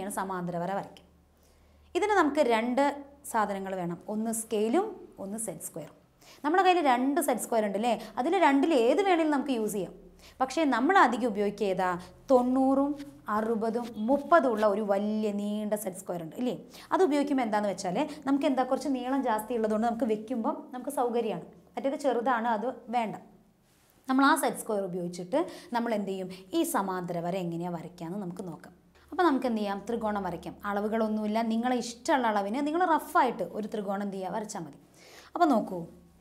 എങ്ങനെയാണ് സമാന്തര വര വരയ്ക്കുക ഇതിന് നമുക്ക് രണ്ട് സാധനങ്ങൾ വേണം ഒന്ന് സ്കെയിലും ഒന്ന് സെറ്റ് സ്ക്വയറും നമ്മുടെ കയ്യിൽ രണ്ട് സെറ്റ് സ്ക്വയർ ഉണ്ട് അല്ലേ അതിൽ രണ്ടിൽ ഏത് വേണമെങ്കിലും നമുക്ക് യൂസ് ചെയ്യാം പക്ഷേ നമ്മൾ അധികം ഉപയോഗിക്കുക ഏതാ തൊണ്ണൂറും അറുപതും മുപ്പതും ഉള്ള ഒരു വലിയ നീണ്ട സെറ്റ് സ്ക്വയർ ഉണ്ട് ഇല്ലേ അത് ഉപയോഗിക്കുമ്പോൾ എന്താണെന്ന് വെച്ചാൽ നമുക്ക് എന്താ കുറച്ച് നീളം ജാസ്തി ഉള്ളതുകൊണ്ട് നമുക്ക് വെക്കുമ്പം നമുക്ക് സൗകര്യമാണ് മറ്റേത് ചെറുതാണ് അത് വേണ്ട നമ്മൾ ആ സെറ്റ് സ്ക്വയർ ഉപയോഗിച്ചിട്ട് നമ്മൾ എന്ത് ചെയ്യും ഈ സമാന്തര വര എങ്ങനെയാണ് വരയ്ക്കാമെന്ന് നമുക്ക് നോക്കാം അപ്പോൾ നമുക്ക് എന്ത് ചെയ്യാം ത്രികോണം വരയ്ക്കാം അളവുകളൊന്നുമില്ല നിങ്ങളെ ഇഷ്ടമുള്ള അളവിന് നിങ്ങൾ റഫായിട്ട് ഒരു ത്രികോണം എന്ത് ചെയ്യുക വരച്ചാൽ മതി അപ്പോൾ നോക്കൂ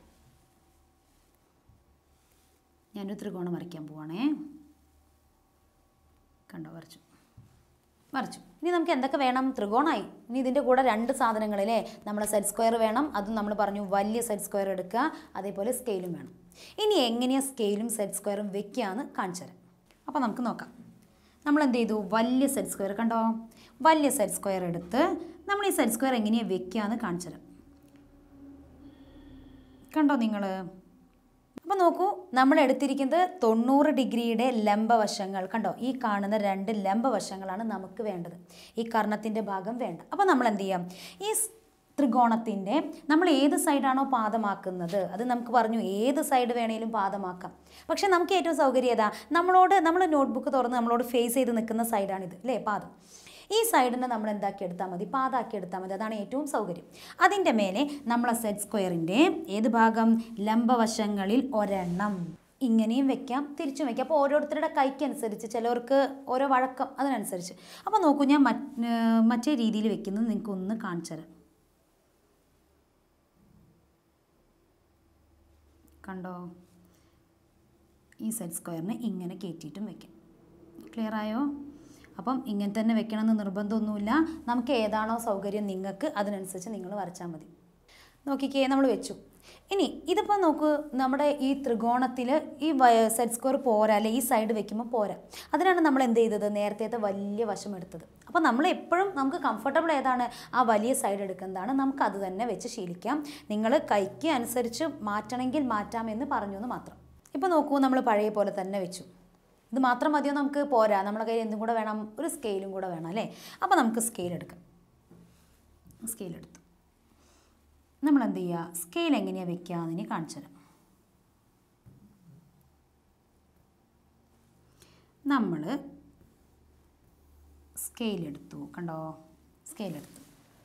ഞാനൊരു ത്രികോണം വരയ്ക്കാൻ പോവാണേ കണ്ടോ വരച്ചു വരച്ചു ഇനി നമുക്ക് എന്തൊക്കെ വേണം ത്രികോണമായി ഇനി ഇതിൻ്റെ കൂടെ രണ്ട് സാധനങ്ങളിലെ നമ്മളെ സെറ്റ് സ്ക്വയർ വേണം അതും നമ്മൾ പറഞ്ഞു വലിയ സെറ്റ് സ്ക്വയർ എടുക്കുക അതേപോലെ സ്കെയിലും വേണം ഇനി എങ്ങനെയാണ് സ്കെയിലും സെറ്റ് സ്ക്വയറും വെക്കുകയെന്ന് കാണിച്ചു തരാം അപ്പോൾ നമുക്ക് നോക്കാം നമ്മൾ എന്ത് ചെയ്തു വലിയ സെറ്റ് സ്ക്വയർ കണ്ടോ വലിയ സെറ്റ് സ്ക്വയർ എടുത്ത് നമ്മൾ ഈ സെറ്റ് സ്ക്വയർ എങ്ങനെയാണ് വെക്കുകയെന്ന് കാണിച്ചു തരാം കണ്ടോ നിങ്ങൾ അപ്പോൾ നോക്കൂ നമ്മൾ എടുത്തിരിക്കുന്നത് തൊണ്ണൂറ് ഡിഗ്രിയുടെ ലംബവശങ്ങൾ കണ്ടോ ഈ കാണുന്ന രണ്ട് ലംബവശങ്ങളാണ് നമുക്ക് വേണ്ടത് ഈ കർണത്തിൻ്റെ ഭാഗം വേണ്ട അപ്പോൾ നമ്മൾ എന്ത് ചെയ്യാം ഈ സ് ത്രികോണത്തിൻ്റെ നമ്മൾ ഏത് സൈഡാണോ പാദമാക്കുന്നത് അത് നമുക്ക് പറഞ്ഞു ഏത് സൈഡ് വേണേലും പാദമാക്കാം പക്ഷേ നമുക്ക് ഏറ്റവും സൗകര്യം ഏതാ നമ്മളോട് നമ്മൾ നോട്ട്ബുക്ക് തുറന്ന് നമ്മളോട് ഫേസ് ചെയ്ത് നിൽക്കുന്ന സൈഡാണിത് അല്ലേ പാദം ഈ സൈഡിനെ നമ്മൾ എന്താക്കി എടുത്താൽ മതി പാതാക്കി എടുത്താൽ മതി അതാണ് ഏറ്റവും സൗകര്യം അതിൻ്റെ മേലെ നമ്മളെ സെറ്റ് സ്ക്വയറിൻ്റെ ഏത് ഭാഗം ലംബവശങ്ങളിൽ ഒരെണ്ണം ഇങ്ങനെയും വെക്കാം തിരിച്ചും വെക്കാം അപ്പോൾ ഓരോരുത്തരുടെ കൈക്കനുസരിച്ച് ചിലവർക്ക് ഓരോ വഴക്കം അതിനനുസരിച്ച് അപ്പോൾ നോക്കൂ ഞാൻ മറ്റ് മറ്റേ രീതിയിൽ വെക്കുന്നത് നിങ്ങൾക്ക് ഒന്ന് കാണിച്ചു തരാം കണ്ടോ ഈ സെറ്റ് സ്ക്വയറിനെ ഇങ്ങനെ കയറ്റിയിട്ടും വെക്കാം ക്ലിയർ ആയോ അപ്പം ഇങ്ങനെ തന്നെ വെക്കണമെന്ന് നിർബന്ധമൊന്നുമില്ല നമുക്ക് ഏതാണോ സൗകര്യം നിങ്ങൾക്ക് അതിനനുസരിച്ച് നിങ്ങൾ വരച്ചാൽ മതി നോക്കിക്കേ നമ്മൾ വെച്ചു ഇനി ഇതിപ്പോൾ നോക്കൂ നമ്മുടെ ഈ ത്രികോണത്തിൽ ഈ സെറ്റ് സ്ക്വയർ പോരാ അല്ലെ ഈ സൈഡ് വെക്കുമ്പോൾ പോരാ അതിനാണ് നമ്മൾ എന്ത് ചെയ്തത് നേരത്തെ വലിയ വശം എടുത്തത് അപ്പോൾ നമ്മൾ എപ്പോഴും നമുക്ക് കംഫർട്ടബിൾ ഏതാണ് ആ വലിയ സൈഡ് എടുക്കുന്നതാണ് നമുക്ക് അത് തന്നെ വെച്ച് ശീലിക്കാം നിങ്ങൾ കൈക്ക് അനുസരിച്ച് മാറ്റണമെങ്കിൽ മാറ്റാമെന്ന് പറഞ്ഞു എന്ന് മാത്രം ഇപ്പോൾ നോക്കൂ നമ്മൾ പഴയ പോലെ തന്നെ വെച്ചു ഇത് മാത്രം മതിയോ നമുക്ക് പോരാ നമ്മുടെ കയ്യിൽ എന്തും കൂടെ വേണം ഒരു സ്കെയിലും കൂടെ വേണം അല്ലേ അപ്പോൾ നമുക്ക് സ്കെയിൽ എടുക്കാം സ്കെയിൽ എടുത്തു നമ്മൾ എന്ത് ചെയ്യുക സ്കെയിൽ എങ്ങനെയാണ് വെക്കുക എന്ന് ഇനി കാണിച്ചു തരാം നമ്മൾ സ്കെയിൽ എടുത്തു കണ്ടോ സ്കെയിൽ എടുത്തു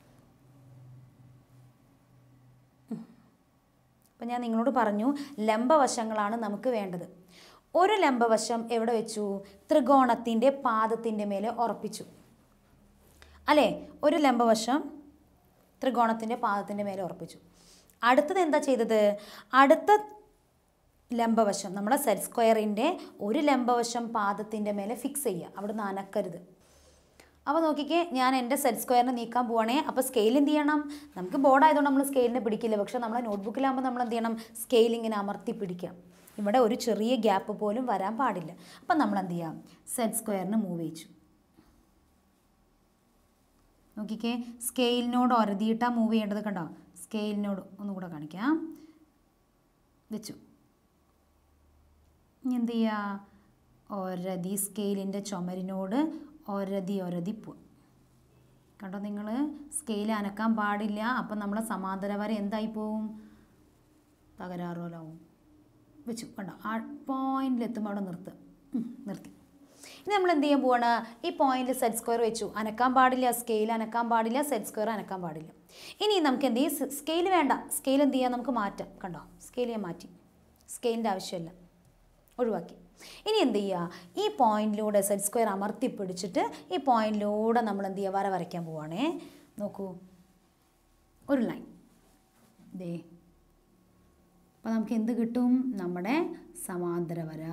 അപ്പം ഞാൻ നിങ്ങളോട് പറഞ്ഞു ലംബവശങ്ങളാണ് നമുക്ക് വേണ്ടത് ഒരു ലംബവശം എവിടെ വെച്ചു ത്രികോണത്തിൻ്റെ പാദത്തിൻ്റെ മേലെ ഉറപ്പിച്ചു അല്ലേ ഒരു ലംബവശം ത്രികോണത്തിൻ്റെ പാദത്തിൻ്റെ മേലെ ഉറപ്പിച്ചു അടുത്തത് എന്താ ചെയ്തത് അടുത്ത ലംബവശം നമ്മളെ സെറ്റ് സ്ക്വയറിൻ്റെ ഒരു ലംബവശം പാദത്തിൻ്റെ മേലെ ഫിക്സ് ചെയ്യുക അവിടുന്ന് അനക്കരുത് അപ്പോൾ നോക്കിക്കേ ഞാൻ എൻ്റെ സെറ്റ് സ്ക്വയറിനെ നീക്കാൻ പോവാണേ അപ്പോൾ സ്കെയിൽ എന്ത് ചെയ്യണം നമുക്ക് ബോർഡ് ആയതുകൊണ്ട് നമ്മൾ സ്കെയിലിനെ പിടിക്കില്ല പക്ഷേ നമ്മളെ നോട്ട്ബുക്കിലാകുമ്പോൾ നമ്മൾ എന്ത് ചെയ്യണം സ്കെയിൽ ഇങ്ങനെ അമർത്തി പിടിക്കാം ഇവിടെ ഒരു ചെറിയ ഗ്യാപ്പ് പോലും വരാൻ പാടില്ല അപ്പം നമ്മൾ എന്ത് ചെയ്യാം സെറ്റ് സ്ക്വയറിന് മൂവ് ചെയ്യിച്ചു നോക്കിക്കേ സ്കെയിലിനോട് ഒരതിയിട്ടാണ് മൂവ് ചെയ്യേണ്ടത് കണ്ടോ സ്കെയിലിനോട് ഒന്നുകൂടെ കാണിക്കാം വെച്ചു ഇനി എന്ത് ചെയ്യുക ഒരതി സ്കെയിലിൻ്റെ ചുമരിനോട് ഒരതി ഒരതി പോ കണ്ടോ നിങ്ങൾ സ്കെയിൽ അനക്കാൻ പാടില്ല അപ്പം നമ്മളെ സമാന്തര വര എന്തായി പോവും തകരാറോലാവും വെച്ചു കണ്ടോ ആ പോയിന്റിലെത്തുമ്പോൾ അവിടെ നിർത്തുക ഉം, നിർത്തി ഇനി നമ്മൾ എന്ത് ചെയ്യാൻ പോവാണ് ഈ പോയിന്റിൽ സെറ്റ് സ്ക്വയർ വെച്ചു അനക്കാൻ പാടില്ല സ്കെയിൽ അനക്കാൻ പാടില്ല സെറ്റ് സ്ക്വയർ അനക്കാൻ പാടില്ല ഇനി നമുക്ക് എന്ത് ചെയ്യും സ്കെയിൽ വേണ്ട സ്കെയിൽ എന്ത് ചെയ്യാം നമുക്ക് മാറ്റാം കണ്ടോ സ്കെയിൽ ഞാൻ മാറ്റി സ്കെയിലിൻ്റെ ആവശ്യമില്ല ഒഴിവാക്കി ഇനി എന്ത് ചെയ്യുക ഈ പോയിന്റിലൂടെ സെറ്റ് സ്ക്വയർ അമർത്തി പിടിച്ചിട്ട് ഈ പോയിന്റിലൂടെ നമ്മൾ എന്ത് ചെയ്യുക വര വരയ്ക്കാൻ പോവാണേ നോക്കൂ ഒരു ലൈൻ ദേ അപ്പോൾ നമുക്ക് എന്ത് കിട്ടും നമ്മുടെ സമാന്തര വര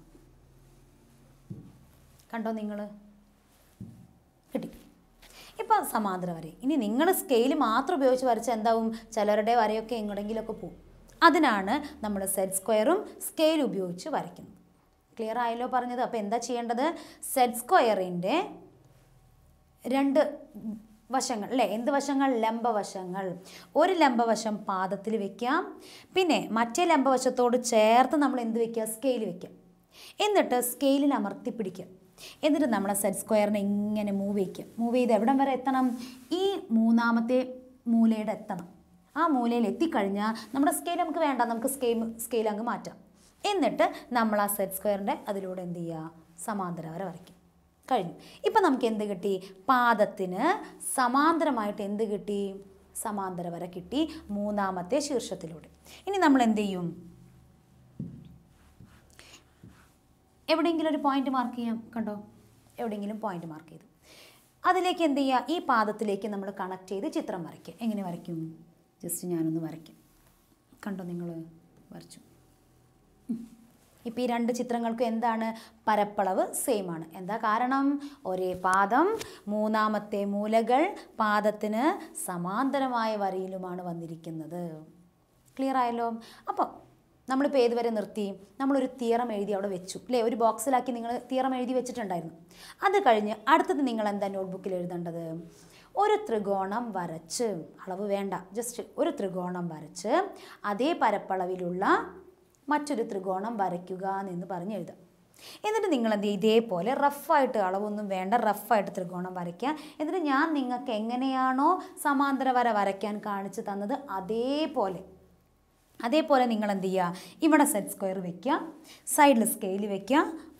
കണ്ടോ നിങ്ങൾ കിട്ടി ഇപ്പോൾ സമാന്തര വര ഇനി നിങ്ങൾ സ്കെയിൽ മാത്രം ഉപയോഗിച്ച് വരച്ച എന്താവും ചിലരുടെ വരയൊക്കെ എങ്ങോടെങ്കിലുമൊക്കെ പോവും അതിനാണ് നമ്മൾ സെറ്റ് സ്ക്വയറും സ്കെയിൽ ഉപയോഗിച്ച് വരയ്ക്കുന്നത് ക്ലിയർ ആയല്ലോ പറഞ്ഞത് അപ്പോൾ എന്താ ചെയ്യേണ്ടത് സെറ്റ് സ്ക്വയറിൻ്റെ രണ്ട് വശങ്ങൾ അല്ലേ എന്ത് വശങ്ങൾ ലംബവശങ്ങൾ ഒരു ലംബവശം പാദത്തിൽ വെക്കാം പിന്നെ മറ്റേ ലംബവശത്തോട് ചേർത്ത് നമ്മൾ എന്ത് വെക്കുക സ്കെയിൽ വെക്കാം എന്നിട്ട് സ്കെയിലിൽ അമർത്തി പിടിക്കുക എന്നിട്ട് നമ്മളെ സെറ്റ് സ്ക്വയറിനെ ഇങ്ങനെ മൂവ് ചെയ്യിക്കുക മൂവ് ചെയ്ത് എവിടം വരെ എത്തണം ഈ മൂന്നാമത്തെ മൂലയുടെ എത്തണം ആ മൂലയിൽ എത്തിക്കഴിഞ്ഞാൽ നമ്മുടെ സ്കെയിൽ നമുക്ക് വേണ്ട നമുക്ക് സ്കെയിൽ സ്കെയിൽ അങ്ങ് മാറ്റാം എന്നിട്ട് നമ്മൾ ആ സെറ്റ് സ്ക്വയറിൻ്റെ അതിലൂടെ എന്ത് ചെയ്യുക സമാന്തര വര വരയ്ക്കും കഴിഞ്ഞു ഇപ്പം നമുക്ക് എന്ത് കിട്ടി പാദത്തിന് സമാന്തരമായിട്ട് എന്ത് കിട്ടി സമാന്തര വര കിട്ടി മൂന്നാമത്തെ ശീർഷത്തിലൂടെ ഇനി നമ്മൾ എന്ത് ചെയ്യും എവിടെയെങ്കിലും ഒരു പോയിന്റ് മാർക്ക് ചെയ്യാം കണ്ടോ എവിടെയെങ്കിലും പോയിന്റ് മാർക്ക് ചെയ്തു അതിലേക്ക് എന്ത് ചെയ്യുക ഈ പാദത്തിലേക്ക് നമ്മൾ കണക്ട് ചെയ്ത് ചിത്രം വരയ്ക്കുക എങ്ങനെ വരയ്ക്കും ജസ്റ്റ് ഞാനൊന്ന് വരയ്ക്കും കണ്ടോ നിങ്ങൾ വരച്ചു ഇപ്പോൾ ഈ രണ്ട് ചിത്രങ്ങൾക്കും എന്താണ് പരപ്പളവ് സെയിം ആണ് എന്താ കാരണം ഒരേ പാദം മൂന്നാമത്തെ മൂലകൾ പാദത്തിന് സമാന്തരമായ വരിയിലുമാണ് വന്നിരിക്കുന്നത് ക്ലിയർ ആയല്ലോ അപ്പം നമ്മളിപ്പോൾ ഏതുവരെ നിർത്തി നമ്മളൊരു തിയറം എഴുതി അവിടെ വെച്ചു അല്ലേ ഒരു ബോക്സിലാക്കി നിങ്ങൾ തിയറം എഴുതി വെച്ചിട്ടുണ്ടായിരുന്നു അത് കഴിഞ്ഞ് അടുത്തത് നിങ്ങൾ എന്താ നോട്ട്ബുക്കിൽ എഴുതേണ്ടത് ഒരു ത്രികോണം വരച്ച് അളവ് വേണ്ട ജസ്റ്റ് ഒരു ത്രികോണം വരച്ച് അതേ പരപ്പളവിലുള്ള മറ്റൊരു ത്രികോണം വരയ്ക്കുക എന്ന് പറഞ്ഞ് എഴുതാം എന്നിട്ട് നിങ്ങൾ എന്ത് ചെയ്യും ഇതേപോലെ റഫായിട്ട് അളവൊന്നും വേണ്ട റഫായിട്ട് ത്രികോണം വരയ്ക്കുക എന്നിട്ട് ഞാൻ നിങ്ങൾക്ക് എങ്ങനെയാണോ സമാന്തര വര വരയ്ക്കാൻ കാണിച്ചു തന്നത് അതേപോലെ അതേപോലെ നിങ്ങൾ എന്ത് ചെയ്യുക ഇവിടെ സെറ്റ് സ്ക്വയർ വെക്കുക സൈഡിൽ സ്കെയിൽ വെക്കുക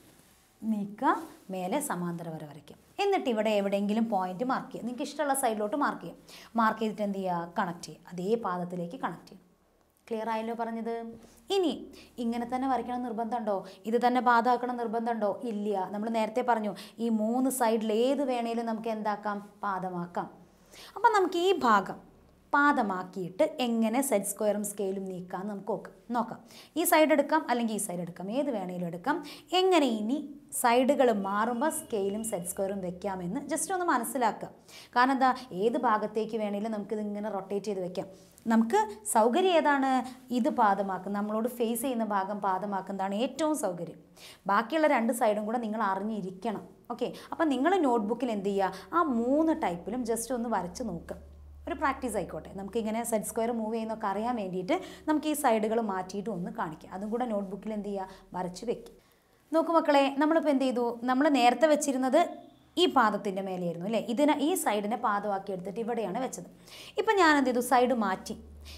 നീക്കുക മേലെ സമാന്തര വര വരയ്ക്കുക എന്നിട്ട് ഇവിടെ എവിടെയെങ്കിലും പോയിന്റ് മാർക്ക് ചെയ്യുക നിങ്ങൾക്ക് ഇഷ്ടമുള്ള സൈഡിലോട്ട് മാർക്ക് ചെയ്യാം മാർക്ക് ചെയ്തിട്ട് എന്ത് ചെയ്യുക കണക്ട് ചെയ്യുക അതേ പാദത്തിലേക്ക് കണക്ട് ചെയ്യുക ക്ലിയർ ആയല്ലോ പറഞ്ഞത് ഇനി ഇങ്ങനെ തന്നെ വരയ്ക്കണം നിർബന്ധമുണ്ടോ ഇത് തന്നെ പാദമാക്കണം നിർബന്ധമുണ്ടോ ഇല്ല നമ്മൾ നേരത്തെ പറഞ്ഞു ഈ മൂന്ന് സൈഡിൽ ഏത് വേണേലും നമുക്ക് എന്താക്കാം പാദമാക്കാം അപ്പം നമുക്ക് ഈ ഭാഗം പാദമാക്കിയിട്ട് എങ്ങനെ സെറ്റ് സ്ക്വയറും സ്കെയിലും നീക്കാം നമുക്ക് നോക്കാം നോക്കാം ഈ സൈഡ് എടുക്കാം അല്ലെങ്കിൽ ഈ സൈഡ് എടുക്കാം ഏത് വേണേലും എടുക്കാം എങ്ങനെ ഇനി സൈഡുകൾ മാറുമ്പോൾ സ്കെയിലും സെറ്റ് സ്ക്വയറും വെക്കാമെന്ന് ജസ്റ്റ് ഒന്ന് മനസ്സിലാക്കുക കാരണം എന്താ ഏത് ഭാഗത്തേക്ക് വേണേലും നമുക്കിത് ഇങ്ങനെ റൊട്ടേറ്റ് ചെയ്ത് വെക്കാം നമുക്ക് സൗകര്യം ഏതാണ് ഇത് പാദമാക്കും നമ്മളോട് ഫേസ് ചെയ്യുന്ന ഭാഗം പാദമാക്കുന്നതാണ് ഏറ്റവും സൗകര്യം ബാക്കിയുള്ള രണ്ട് സൈഡും കൂടെ നിങ്ങൾ അറിഞ്ഞിരിക്കണം ഓക്കെ അപ്പം നിങ്ങൾ നോട്ട്ബുക്കിൽ എന്ത് ചെയ്യുക ആ മൂന്ന് ടൈപ്പിലും ജസ്റ്റ് ഒന്ന് വരച്ച് നോക്കുക ഒരു പ്രാക്ടീസ് ആയിക്കോട്ടെ നമുക്കിങ്ങനെ സെറ്റ് സ്ക്വയർ മൂവ് ചെയ്യുന്നൊക്കെ അറിയാൻ വേണ്ടിയിട്ട് നമുക്ക് ഈ സൈഡുകൾ മാറ്റിയിട്ട് ഒന്ന് കാണിക്കാം അതും കൂടെ നോട്ട്ബുക്കിൽ എന്ത് ചെയ്യുക വരച്ച് വെക്കും നോക്കൂ മക്കളെ നമ്മളിപ്പോൾ എന്ത് ചെയ്തു നമ്മൾ നേരത്തെ വെച്ചിരുന്നത് ഈ പാദത്തിൻ്റെ മേലെയായിരുന്നു അല്ലേ ഇതിനെ ഈ സൈഡിനെ പാദമാക്കി എടുത്തിട്ട് ഇവിടെയാണ് വെച്ചത് ഇപ്പം ഞാൻ എന്ത് ചെയ്തു സൈഡ് മാറ്റി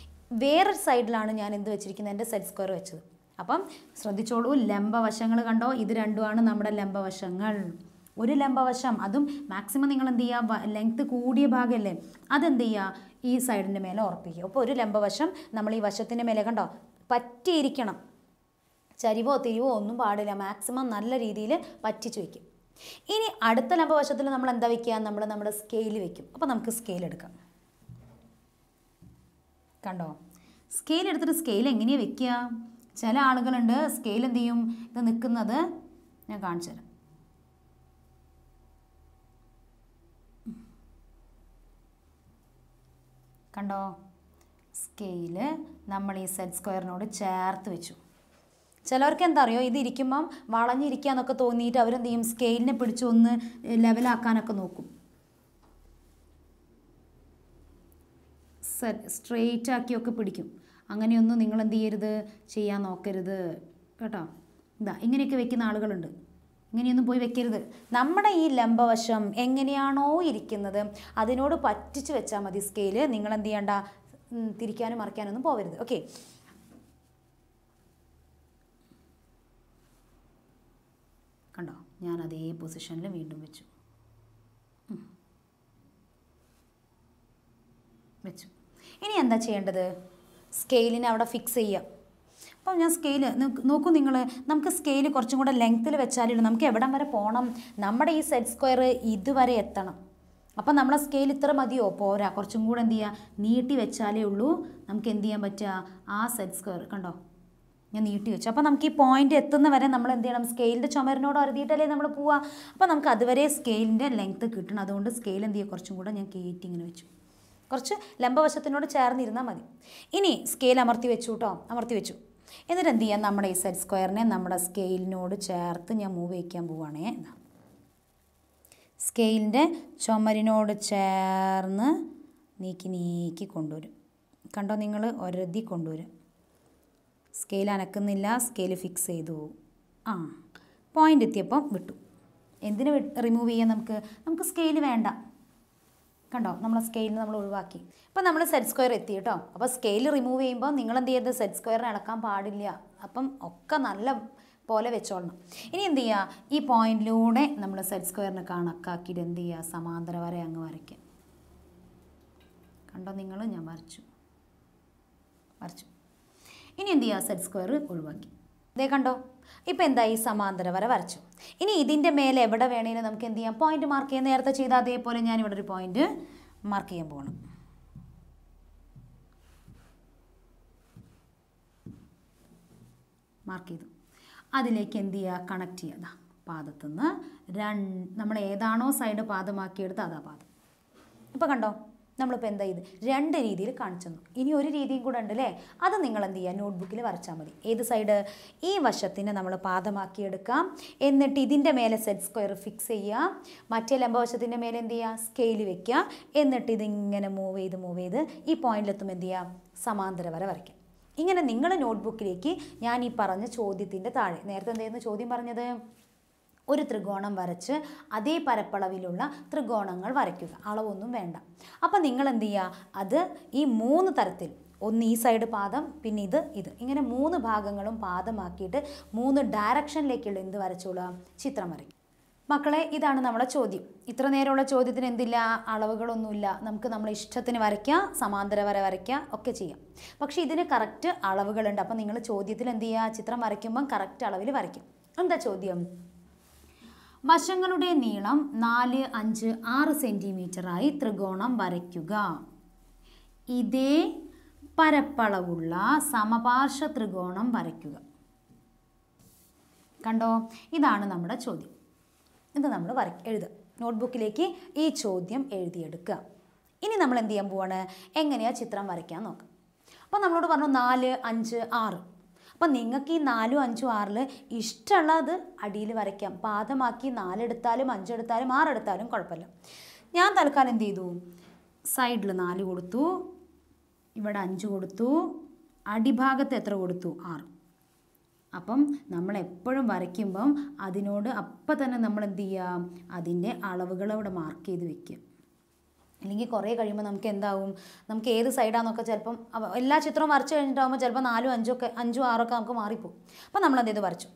വേറൊരു സൈഡിലാണ് ഞാൻ എന്ത് വെച്ചിരിക്കുന്നത് എൻ്റെ സെറ്റ് സ്ക്വയർ വെച്ചത് അപ്പം ശ്രദ്ധിച്ചോളൂ ലംബവശങ്ങൾ കണ്ടോ ഇത് രണ്ടുമാണ് നമ്മുടെ ലംബവശങ്ങൾ ഒരു ലംബവശം അതും മാക്സിമം നിങ്ങൾ എന്ത് ചെയ്യുക ലെങ്ത് കൂടിയ ഭാഗമല്ലേ അതെന്ത് ചെയ്യുക ഈ സൈഡിൻ്റെ മേലെ ഉറപ്പിക്കുക അപ്പോൾ ഒരു ലംബവശം നമ്മൾ ഈ വശത്തിൻ്റെ മേലെ കണ്ടോ പറ്റിയിരിക്കണം ചരിവോ തിരിവോ ഒന്നും പാടില്ല മാക്സിമം നല്ല രീതിയിൽ പറ്റിച്ച് വയ്ക്കും ഇനി അടുത്ത ലംബവശത്തിൽ നമ്മൾ എന്താ വെക്കുക നമ്മൾ നമ്മുടെ സ്കെയിൽ വെക്കും അപ്പോൾ നമുക്ക് സ്കെയിൽ എടുക്കാം കണ്ടോ സ്കെയിൽ എടുത്തിട്ട് സ്കെയിൽ എങ്ങനെയാണ് വെക്കുക ചില ആളുകളുണ്ട് സ്കെയിൽ എന്ത് ചെയ്യും ഇത് നിൽക്കുന്നത് ഞാൻ കാണിച്ചു തരാം കണ്ടോ സ്കെയില് നമ്മൾ ഈ സെറ്റ് സ്ക്വയറിനോട് ചേർത്ത് വെച്ചു ചിലവർക്ക് എന്താ അറിയോ ഇത് ഇരിക്കുമ്പം വളഞ്ഞിരിക്കാന്നൊക്കെ തോന്നിയിട്ട് അവരെന്ത് ചെയ്യും സ്കെയിലിനെ പിടിച്ച് ഒന്ന് ലെവലാക്കാനൊക്കെ നോക്കും സ്ട്രെയിറ്റ് ആക്കിയൊക്കെ പിടിക്കും അങ്ങനെയൊന്നും നിങ്ങൾ എന്ത് ചെയ്യരുത് ചെയ്യാൻ നോക്കരുത് കേട്ടോ ഇതാ ഇങ്ങനെയൊക്കെ വെക്കുന്ന ആളുകളുണ്ട് ഇങ്ങനെയൊന്നും പോയി വെക്കരുത് നമ്മുടെ ഈ ലംബവശം എങ്ങനെയാണോ ഇരിക്കുന്നത് അതിനോട് പറ്റിച്ച് വെച്ചാൽ മതി സ്കെയില് നിങ്ങൾ എന്ത് ചെയ്യണ്ട ഉം, തിരിക്കാനും മറിക്കാനൊന്നും പോകരുത് ഓക്കെ കണ്ടോ ഞാൻ അതേ പൊസിഷനിൽ വീണ്ടും വെച്ചു ഉം. വെച്ചു ഇനി എന്താ ചെയ്യേണ്ടത് സ്കെയിലിനെ അവിടെ ഫിക്സ് ചെയ്യാം അപ്പോൾ ഞാൻ സ്കെയിൽ നോക്കൂ നിങ്ങൾ നമുക്ക് സ്കെയിൽ കുറച്ചും കൂടെ ലെങ്ത്തിൽ വെച്ചാലുള്ളൂ നമുക്ക് എവിടം വരെ പോകണം നമ്മുടെ ഈ സെറ്റ് സ്ക്വയർ ഇതുവരെ എത്തണം അപ്പം നമ്മളെ സ്കെയിൽ ഇത്ര മതിയോ പോരാ കുറച്ചും കൂടെ എന്ത് ചെയ്യുക നീട്ടി വെച്ചാലേ ഉള്ളൂ നമുക്ക് എന്ത് ചെയ്യാൻ പറ്റുക ആ സെറ്റ് സ്ക്വയർ കണ്ടോ ഞാൻ നീട്ടി വെച്ചു അപ്പോൾ നമുക്ക് ഈ പോയിന്റ് എത്തുന്ന വരെ നമ്മൾ എന്ത് ചെയ്യണം സ്കെയിലിൻ്റെ ചുമരിനോട് അറുതിയിട്ടല്ലേ നമ്മൾ പോവുക അപ്പോൾ നമുക്ക് അതുവരെ സ്കെയിലിൻ്റെ ലെങ്ത്ത് കിട്ടണം അതുകൊണ്ട് സ്കെയിൽ എന്ത് ചെയ്യുക കുറച്ചും കൂടെ ഞാൻ കയറ്റി ഇങ്ങനെ വെച്ചു കുറച്ച് ലംബവശത്തിനോട് ചേർന്നിരുന്നാൽ മതി ഇനി സ്കെയിൽ അമർത്തി വെച്ചു കേട്ടോ അമർത്തി വെച്ചു എന്നിട്ട് എന്ത് ചെയ്യാം നമ്മുടെ ഈ സെറ്റ് സ്ക്വയറിനെ നമ്മുടെ സ്കെയിലിനോട് ചേർത്ത് ഞാൻ മൂവ് വയ്ക്കാൻ പോവുകയാണേ എന്നാ സ്കെയിലിൻ്റെ ചുമരിനോട് ചേർന്ന് നീക്കി നീക്കി കൊണ്ടുവരും കണ്ടോ നിങ്ങൾ ഒരതി കൊണ്ടുവരും സ്കെയിൽ അനക്കുന്നില്ല സ്കെയിൽ ഫിക്സ് ചെയ്തു ആ പോയിന്റ് എത്തിയപ്പം വിട്ടു എന്തിന് റിമൂവ് ചെയ്യാൻ നമുക്ക് നമുക്ക് സ്കെയിൽ വേണ്ട കണ്ടോ നമ്മളെ സ്കെയിൽ നമ്മൾ ഒഴിവാക്കി അപ്പോൾ നമ്മൾ സെറ്റ് സ്ക്വയർ എത്തി കേട്ടോ അപ്പോൾ സ്കെയിൽ റിമൂവ് ചെയ്യുമ്പോൾ നിങ്ങൾ എന്ത് ചെയ്യരുത് സെറ്റ് സ്ക്വയറിന് ഇളക്കാൻ പാടില്ല അപ്പം ഒക്കെ നല്ല പോലെ വെച്ചോളണം ഇനി എന്ത് ചെയ്യുക ഈ പോയിന്റിലൂടെ നമ്മൾ സെറ്റ് സ്ക്വയറിന് കണക്കാക്കിയിട്ട് എന്ത് ചെയ്യുക സമാന്തര വര അങ്ങ് വരയ്ക്കുക കണ്ടോ നിങ്ങൾ ഞാൻ വരച്ചു വരച്ചു ഇനി എന്ത് ചെയ്യുക സെറ്റ് സ്ക്വയർ ഒഴിവാക്കി ഇതേ കണ്ടോ ഇപ്പം എന്തായി സമാന്തര വര വരച്ചു ഇനി ഇതിൻ്റെ മേലെ എവിടെ വേണേലും നമുക്ക് എന്ത് ചെയ്യാം പോയിന്റ് മാർക്ക് ചെയ്യാൻ നേരത്തെ ചെയ്ത അതേപോലെ ഞാൻ ഇവിടെ ഒരു പോയിന്റ് മാർക്ക് ചെയ്യാൻ പോകണം മാർക്ക് ചെയ്തു അതിലേക്ക് എന്ത് ചെയ്യുക കണക്ട് ചെയ്യുക ദാ പാദത്തുനിന്ന് രണ്ട് നമ്മൾ ഏതാണോ സൈഡ് പാദമാക്കിയെടുത്ത് അതാ പാദം ഇപ്പോൾ കണ്ടോ നമ്മളിപ്പോൾ എന്താ ചെയ്ത് രണ്ട് രീതിയിൽ കാണിച്ചു തന്നു ഇനി ഒരു രീതിയും കൂടെ ഉണ്ട് അല്ലേ അത് നിങ്ങൾ എന്ത് ചെയ്യുക നോട്ട്ബുക്കിൽ വരച്ചാൽ മതി ഏത് സൈഡ് ഈ വശത്തിന് നമ്മൾ പാദമാക്കിയെടുക്കാം എന്നിട്ട് ഇതിൻ്റെ മേലെ സെറ്റ് സ്ക്വയർ ഫിക്സ് ചെയ്യുക മറ്റേ ലംബവശത്തിൻ്റെ മേലെ എന്ത് ചെയ്യുക സ്കെയിൽ വെക്കുക എന്നിട്ട് ഇതിങ്ങനെ മൂവ് ചെയ്ത് മൂവ് ചെയ്ത് ഈ പോയിന്റിലെത്തും എന്ത് ചെയ്യുക സമാന്തര വര വരയ്ക്കാം ഇങ്ങനെ നിങ്ങൾ നോട്ട്ബുക്കിലേക്ക് ഞാൻ ഈ പറഞ്ഞ ചോദ്യത്തിൻ്റെ താഴെ നേരത്തെ എന്തായിരുന്നു ചോദ്യം പറഞ്ഞത് ഒരു ത്രികോണം വരച്ച് അതേ പരപ്പളവിലുള്ള ത്രികോണങ്ങൾ വരയ്ക്കുക അളവൊന്നും വേണ്ട അപ്പം നിങ്ങൾ എന്ത് ചെയ്യുക അത് ഈ മൂന്ന് തരത്തിൽ ഒന്ന് ഈ സൈഡ് പാദം പിന്നെ ഇത് ഇത് ഇങ്ങനെ മൂന്ന് ഭാഗങ്ങളും പാദമാക്കിയിട്ട് മൂന്ന് ഡയറക്ഷനിലേക്കുള്ള എന്ത് വരച്ചോളുക ചിത്രം വരയ്ക്കും മക്കളെ ഇതാണ് നമ്മുടെ ചോദ്യം ഇത്ര നേരമുള്ള ചോദ്യത്തിന് എന്തില്ല അളവുകളൊന്നുമില്ല നമുക്ക് നമ്മളെ ഇഷ്ടത്തിന് വരയ്ക്കാം സമാന്തര വര വരയ്ക്കാം ഒക്കെ ചെയ്യാം പക്ഷേ ഇതിന് കറക്റ്റ് അളവുകളുണ്ട് അപ്പം നിങ്ങൾ ചോദ്യത്തിൽ എന്ത് ചെയ്യുക ചിത്രം വരയ്ക്കുമ്പം കറക്റ്റ് അളവിൽ വരയ്ക്കും എന്താ ചോദ്യം വശങ്ങളുടെ നീളം നാല് അഞ്ച് ആറ് സെൻറ്റിമീറ്ററായി ത്രികോണം വരയ്ക്കുക ഇതേ പരപ്പളവുള്ള സമപാർശ്വ ത്രികോണം വരയ്ക്കുക കണ്ടോ ഇതാണ് നമ്മുടെ ചോദ്യം ഇത് നമ്മൾ വര എഴുതുക നോട്ട്ബുക്കിലേക്ക് ഈ ചോദ്യം എഴുതിയെടുക്കുക ഇനി നമ്മൾ എന്ത് ചെയ്യാൻ പോവാണ് എങ്ങനെയാണ് ചിത്രം വരയ്ക്കാൻ നോക്കാം അപ്പോൾ നമ്മളോട് പറഞ്ഞു നാല് അഞ്ച് ആറ് അപ്പം നിങ്ങൾക്ക് ഈ നാലും അഞ്ചും ആറിൽ ഇഷ്ടമുള്ളത് അടിയിൽ വരയ്ക്കാം പാദമാക്കി നാലെടുത്താലും അഞ്ചെടുത്താലും ആറെടുത്താലും കുഴപ്പമില്ല ഞാൻ തൽക്കാലം എന്ത് ചെയ്തു സൈഡിൽ നാല് കൊടുത്തു ഇവിടെ അഞ്ച് കൊടുത്തു അടിഭാഗത്ത് എത്ര കൊടുത്തു ആറ് അപ്പം നമ്മൾ എപ്പോഴും വരയ്ക്കുമ്പം അതിനോട് അപ്പം തന്നെ നമ്മൾ എന്ത് ചെയ്യുക അതിൻ്റെ അളവുകൾ അവിടെ മാർക്ക് ചെയ്ത് വെക്കുക അല്ലെങ്കിൽ കുറേ കഴിയുമ്പോൾ നമുക്ക് എന്താവും നമുക്ക് ഏത് സൈഡാണെന്നൊക്കെ ചിലപ്പം അവ- എല്ലാ ചിത്രവും വരച്ച് കഴിഞ്ഞിട്ടാകുമ്പോൾ ചിലപ്പോൾ നാലും അഞ്ചൊക്കെ അഞ്ചും ആറൊക്കെ നമുക്ക് മാറിപ്പോകും അപ്പോൾ നമ്മൾ എന്ത് ചെയ്ത് വരച്ചു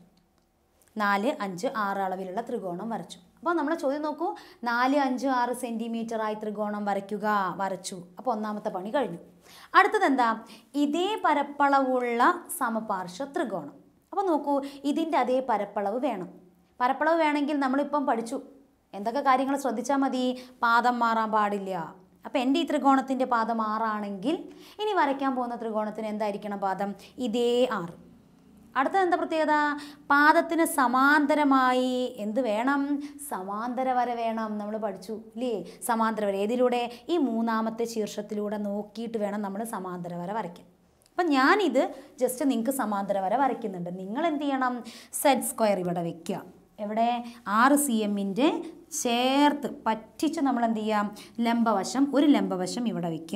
നാല് അഞ്ച് ആറ് അളവിലുള്ള ത്രികോണം വരച്ചു അപ്പോൾ നമ്മളെ ചോദ്യം നോക്കൂ നാല് അഞ്ച് ആറ് സെൻറ്റിമീറ്ററായി ത്രികോണം വരയ്ക്കുക വരച്ചു അപ്പോൾ ഒന്നാമത്തെ പണി കഴിഞ്ഞു അടുത്തത് എന്താ ഇതേ പരപ്പളവുള്ള സമപാർശ്വ ത്രികോണം അപ്പോൾ നോക്കൂ ഇതിൻ്റെ അതേ പരപ്പളവ് വേണം പരപ്പളവ് വേണമെങ്കിൽ നമ്മളിപ്പം പഠിച്ചു എന്തൊക്കെ കാര്യങ്ങൾ ശ്രദ്ധിച്ചാൽ മതി പാദം മാറാൻ പാടില്ല അപ്പോൾ എൻ്റെ ഈ ത്രികോണത്തിൻ്റെ പാദം ആറാണെങ്കിൽ ഇനി വരയ്ക്കാൻ പോകുന്ന ത്രികോണത്തിന് എന്തായിരിക്കണം പാദം ഇതേ ആറ് അടുത്തത് എന്താ പ്രത്യേകത പാദത്തിന് സമാന്തരമായി എന്ത് വേണം സമാന്തര വര വേണം നമ്മൾ പഠിച്ചു ഇല്ലേ സമാന്തര വര ഏതിലൂടെ ഈ മൂന്നാമത്തെ ശീർഷത്തിലൂടെ നോക്കിയിട്ട് വേണം നമ്മൾ സമാന്തര വര വരയ്ക്കാൻ അപ്പം ഞാനിത് ജസ്റ്റ് നിങ്ങൾക്ക് സമാന്തര വര വരയ്ക്കുന്നുണ്ട് നിങ്ങൾ എന്ത് ചെയ്യണം സെറ്റ് സ്ക്വയർ ഇവിടെ വെക്കുക എവിടെ ആറ് സി എമ്മിൻ്റെ ചേർത്ത് പറ്റിച്ച് നമ്മൾ എന്ത് ചെയ്യാം ലംബവശം ഒരു ലംബവശം ഇവിടെ വെക്കുക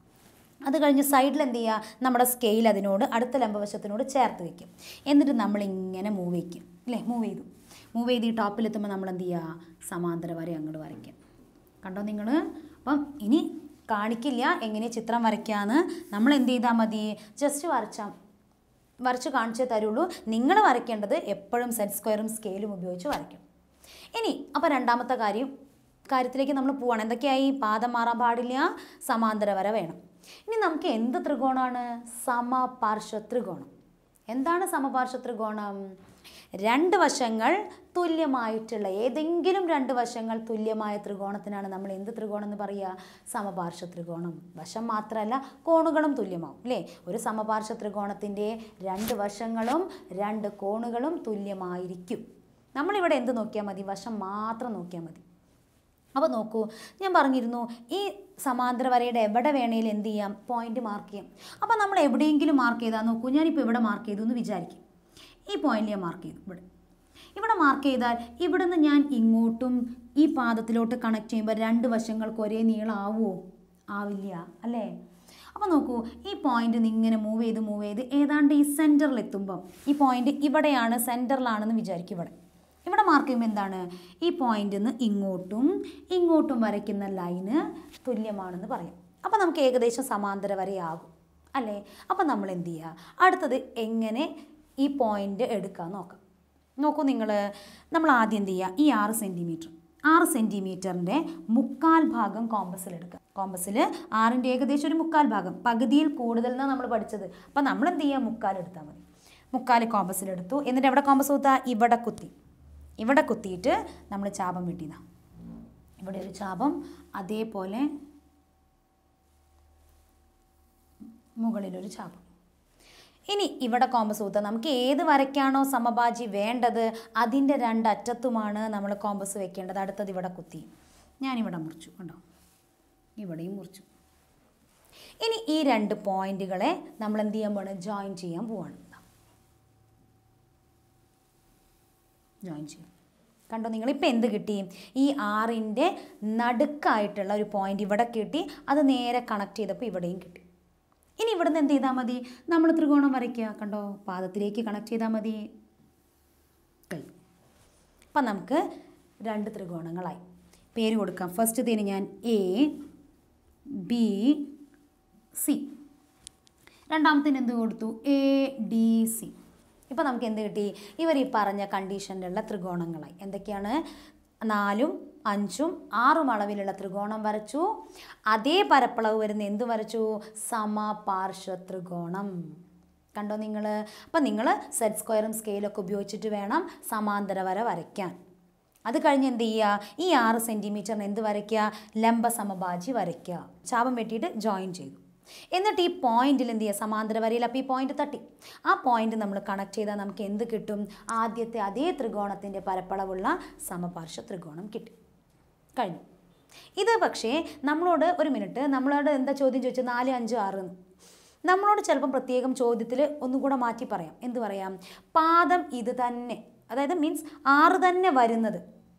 അത് കഴിഞ്ഞ് സൈഡിൽ എന്ത് ചെയ്യുക നമ്മുടെ സ്കെയിൽ അതിനോട് അടുത്ത ലംബവശത്തിനോട് ചേർത്ത് വെക്കും എന്നിട്ട് നമ്മൾ ഇങ്ങനെ മൂവ് വയ്ക്കും അല്ലേ മൂവ് ചെയ്തു മൂവ് ചെയ്ത് ഈ ടോപ്പിലെത്തുമ്പോൾ നമ്മൾ എന്ത് ചെയ്യുക സമാന്തര വര അങ്ങോട്ട് വരയ്ക്കാം കണ്ടോ നിങ്ങൾ അപ്പം ഇനി കാണിക്കില്ല എങ്ങനെ ചിത്രം വരയ്ക്കാന്ന് നമ്മൾ എന്ത് ചെയ്താൽ മതി ജസ്റ്റ് വരച്ചാൽ വരച്ച് കാണിച്ചേ തരുള്ളൂ നിങ്ങൾ വരയ്ക്കേണ്ടത് എപ്പോഴും സെറ്റ് സ്ക്വയറും സ്കെയിലും ഉപയോഗിച്ച് വരയ്ക്കും ഇനി അപ്പോൾ രണ്ടാമത്തെ കാര്യം കാര്യത്തിലേക്ക് നമ്മൾ പോവാണ് എന്തൊക്കെയായി പാദം മാറാൻ പാടില്ല സമാന്തര വര വേണം ഇനി നമുക്ക് എന്ത് ത്രികോണമാണ് സമപാർശ്വ ത്രികോണം എന്താണ് സമപാർശ്വ ത്രികോണം രണ്ട് വശങ്ങൾ തുല്യമായിട്ടുള്ള ഏതെങ്കിലും രണ്ട് വശങ്ങൾ തുല്യമായ ത്രികോണത്തിനാണ് നമ്മൾ എന്ത് ത്രികോണം എന്ന് പറയുക സമപാർശ്വ ത്രികോണം വശം മാത്രമല്ല കോണുകളും തുല്യമാവും അല്ലേ ഒരു സമപാർശ്വ ത്രികോണത്തിൻ്റെ രണ്ട് വശങ്ങളും രണ്ട് കോണുകളും തുല്യമായിരിക്കും നമ്മളിവിടെ എന്ത് നോക്കിയാൽ മതി വശം മാത്രം നോക്കിയാൽ മതി അപ്പോൾ നോക്കൂ ഞാൻ പറഞ്ഞിരുന്നു ഈ സമാന്തര വരയുടെ എവിടെ വേണേലും എന്ത് ചെയ്യാം പോയിന്റ് മാർക്ക് ചെയ്യാം അപ്പോൾ നമ്മൾ എവിടെയെങ്കിലും മാർക്ക് ചെയ്താൽ നോക്കൂ ഞാനിപ്പോൾ ഇവിടെ മാർക്ക് ചെയ്തു എന്ന് വിചാരിക്കും ഈ പോയിന്റ് ഞാൻ മാർക്ക് ചെയ്തു ഇവിടെ ഇവിടെ മാർക്ക് ചെയ്താൽ ഇവിടുന്ന് ഞാൻ ഇങ്ങോട്ടും ഈ പാദത്തിലോട്ട് കണക്ട് ചെയ്യുമ്പോൾ രണ്ട് വശങ്ങൾക്ക് ഒരേ നീളമാവുമോ ആവില്ല അല്ലേ അപ്പോൾ നോക്കൂ ഈ പോയിന്റ് ഇങ്ങനെ മൂവ് ചെയ്ത് മൂവ് ചെയ്ത് ഏതാണ്ട് ഈ സെൻറ്ററിൽ എത്തുമ്പം ഈ പോയിന്റ് ഇവിടെയാണ് സെൻറ്ററിലാണെന്ന് വിചാരിക്കും ഇവിടെ ഇവിടെ മാർക്ക് ചെയ്യുമ്പോൾ എന്താണ് ഈ പോയിന്റിൽ നിന്ന് ഇങ്ങോട്ടും ഇങ്ങോട്ടും വരയ്ക്കുന്ന ലൈന് തുല്യമാണെന്ന് പറയാം അപ്പോൾ നമുക്ക് ഏകദേശം സമാന്തര വരെയാകും അല്ലേ അപ്പോൾ നമ്മൾ എന്ത് ചെയ്യുക അടുത്തത് എങ്ങനെ ഈ പോയിന്റ് എടുക്കാൻ നോക്കാം നോക്കൂ നിങ്ങൾ നമ്മൾ ആദ്യം എന്ത് ചെയ്യുക ഈ ആറ് സെൻറ്റിമീറ്റർ ആറ് സെൻറ്റിമീറ്ററിൻ്റെ മുക്കാൽ ഭാഗം കോമ്പസിൽ എടുക്കുക കോമ്പസിൽ ആറിൻ്റെ ഏകദേശം ഒരു മുക്കാൽ ഭാഗം പകുതിയിൽ കൂടുതൽ എന്നാണ് നമ്മൾ പഠിച്ചത് അപ്പോൾ നമ്മൾ എന്ത് ചെയ്യുക മുക്കാൽ എടുത്താൽ മതി മുക്കാൽ കോമ്പസിലെടുത്തു എന്നിട്ട് എവിടെ കോമ്പസ് കുത്തുക ഇവിടെ കുത്തി ഇവിടെ കുത്തിയിട്ട് നമ്മൾ ചാപം വെട്ടിയതാണ് ഇവിടെ ഒരു ചാപം അതേപോലെ മുകളിലൊരു ചാപം ഇനി ഇവിടെ കോമ്പസ് കുത്തുക നമുക്ക് ഏത് വരയ്ക്കാണോ സമഭാജി വേണ്ടത് അതിൻ്റെ രണ്ടറ്റത്തുമാണ് നമ്മൾ കോമ്പസ് വെക്കേണ്ടത് അടുത്തത് ഇവിടെ കുത്തി ഞാനിവിടെ മുറിച്ചു കണ്ടോ ഇവിടെയും മുറിച്ചു ഇനി ഈ രണ്ട് പോയിന്റുകളെ നമ്മൾ എന്ത് ചെയ്യാൻ പോവാണ് ജോയിൻ ചെയ്യാൻ പോവാണ് ജോയിൻ ചെയ്യും കണ്ടോ നിങ്ങളിപ്പോൾ എന്ത് കിട്ടി ഈ ആറിൻ്റെ നടുക്കായിട്ടുള്ള ഒരു പോയിന്റ് ഇവിടെ കിട്ടി അത് നേരെ കണക്ട് ചെയ്തപ്പോൾ ഇവിടെയും കിട്ടി ഇനി ഇവിടുന്ന് എന്ത് ചെയ്താൽ മതി നമ്മൾ ത്രികോണം വരയ്ക്കുക കണ്ടോ പാദത്തിലേക്ക് കണക്ട് ചെയ്താൽ മതി കഴിഞ്ഞു അപ്പം നമുക്ക് രണ്ട് ത്രികോണങ്ങളായി പേര് കൊടുക്കാം ഫസ്റ്റത്തേന് ഞാൻ എ ബി സി രണ്ടാമത്തേന് എന്ത് കൊടുത്തു എ ഡി സി ഇപ്പോൾ നമുക്ക് എന്ത് കിട്ടി ഇവർ ഈ പറഞ്ഞ കണ്ടീഷനിലുള്ള ത്രികോണങ്ങളായി എന്തൊക്കെയാണ് നാലും അഞ്ചും ആറും അളവിലുള്ള ത്രികോണം വരച്ചു അതേ പരപ്പളവ് വരുന്ന എന്ത് വരച്ചു സമപാർശ്വ ത്രികോണം കണ്ടോ നിങ്ങൾ അപ്പം നിങ്ങൾ സെറ്റ് സ്ക്വയറും സ്കെയിലൊക്കെ ഉപയോഗിച്ചിട്ട് വേണം സമാന്തര വര വരയ്ക്കാൻ അത് കഴിഞ്ഞ് എന്ത് ചെയ്യുക ഈ ആറ് സെൻറ്റിമീറ്ററിന് എന്ത് വരയ്ക്കുക ലംബ സമഭാജി വരയ്ക്കുക ചാപം വെട്ടിയിട്ട് ജോയിൻ ചെയ്തു എന്നിട്ട് ഈ പോയിന്റിൽ എന്ത് ചെയ്യുക സമാന്തര വരയിൽ അപ്പോൾ ഈ പോയിന്റ് തട്ടി ആ പോയിന്റ് നമ്മൾ കണക്ട് ചെയ്താൽ നമുക്ക് എന്ത് കിട്ടും ആദ്യത്തെ അതേ ത്രികോണത്തിൻ്റെ പരപ്പളവുള്ള സമപാർശ്വ ത്രികോണം കിട്ടി കഴിഞ്ഞു ഇത് പക്ഷേ നമ്മളോട് ഒരു മിനിറ്റ് നമ്മളോട് എന്താ ചോദ്യം ചോദിച്ചത് നാല് അഞ്ച് ആറ് എന്ന് നമ്മളോട് ചിലപ്പം പ്രത്യേകം ചോദ്യത്തിൽ ഒന്നും കൂടെ മാറ്റി പറയാം എന്ത് പറയാം പാദം ഇത് തന്നെ അതായത് മീൻസ് ആറ് തന്നെ വരുന്നത്